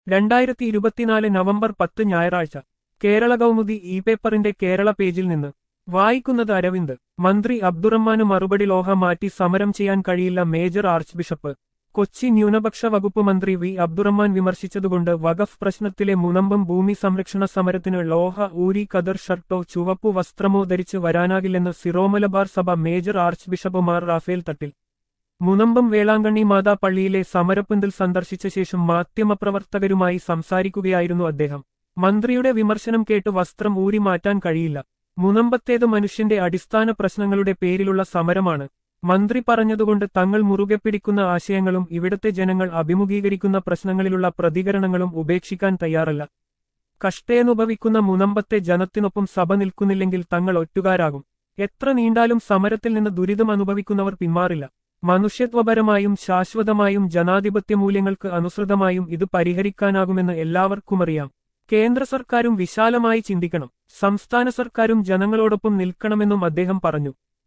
രണ്ടായിരത്തി ഇരുപത്തിനാല് നവംബർ പത്ത് ഞായറാഴ്ച കേരള കൗമുദി ഇ പേപ്പറിന്റെ കേരള പേജിൽ നിന്ന് വായിക്കുന്നത് അരവിന്ദ് മന്ത്രി അബ്ദുറഹ്മാന് മറുപടി ലോഹ മാറ്റി സമരം ചെയ്യാൻ കഴിയില്ല മേജർ ആർച്ച് ബിഷപ്പ് കൊച്ചി ന്യൂനപക്ഷ വകുപ്പ് മന്ത്രി വി അബ്ദുറഹ്മാൻ വിമർശിച്ചതുകൊണ്ട് വഖഫ് പ്രശ്നത്തിലെ മുനമ്പം ഭൂമി സംരക്ഷണ സമരത്തിന് ലോഹ ഊരി കദർ ഷർട്ടോ ചുവപ്പു വസ്ത്രമോ ധരിച്ച് വരാനാകില്ലെന്ന് സിറോമലബാർ സഭ major archbishop Mar Raphael Thattil Munambam Velankanni Matha പള്ളിയിലെ സമരപ്പന്തൽ സന്ദർശിച്ച ശേഷം മാധ്യമപ്രവർത്തകരുമായി സംസാരിക്കുകയായിരുന്നു അദ്ദേഹം മന്ത്രിയുടെ വിമർശനം കേട്ട് വസ്ത്രം ഊരി മാറ്റാൻ കഴിയില്ല മുനമ്പത്തേത് മനുഷ്യന്റെ അടിസ്ഥാന പ്രശ്നങ്ങളുടെ പേരിലുള്ള സമരമാണ് മന്ത്രി പറഞ്ഞതുകൊണ്ട് തങ്ങൾ മുറുകെ പിടിക്കുന്ന ആശയങ്ങളും ഇവിടത്തെ ജനങ്ങൾ അഭിമുഖീകരിക്കുന്ന പ്രശ്നങ്ങളിലുള്ള പ്രതികരണങ്ങളും ഉപേക്ഷിക്കാൻ തയ്യാറല്ല കഷ്ടേനുഭവിക്കുന്ന മുനമ്പത്തെ ജനത്തിനൊപ്പം സഭ നിൽക്കുന്നില്ലെങ്കിൽ തങ്ങൾ ഒറ്റുകാരാകും എത്ര നീണ്ടാലും സമരത്തിൽ നിന്ന് ദുരിതം അനുഭവിക്കുന്നവർ പിന്മാറില്ല മനുഷ്യത്വപരമായും ശാശ്വതമായും ജനാധിപത്യ മൂല്യങ്ങൾക്ക് അനുസൃതമായും ഇത് പരിഹരിക്കാനാകുമെന്ന് എല്ലാവർക്കുമറിയാം കേന്ദ്ര സർക്കാരും വിശാലമായി ചിന്തിക്കണം സംസ്ഥാന സർക്കാരും ജനങ്ങളോടൊപ്പം നിൽക്കണമെന്നും അദ്ദേഹം പറഞ്ഞു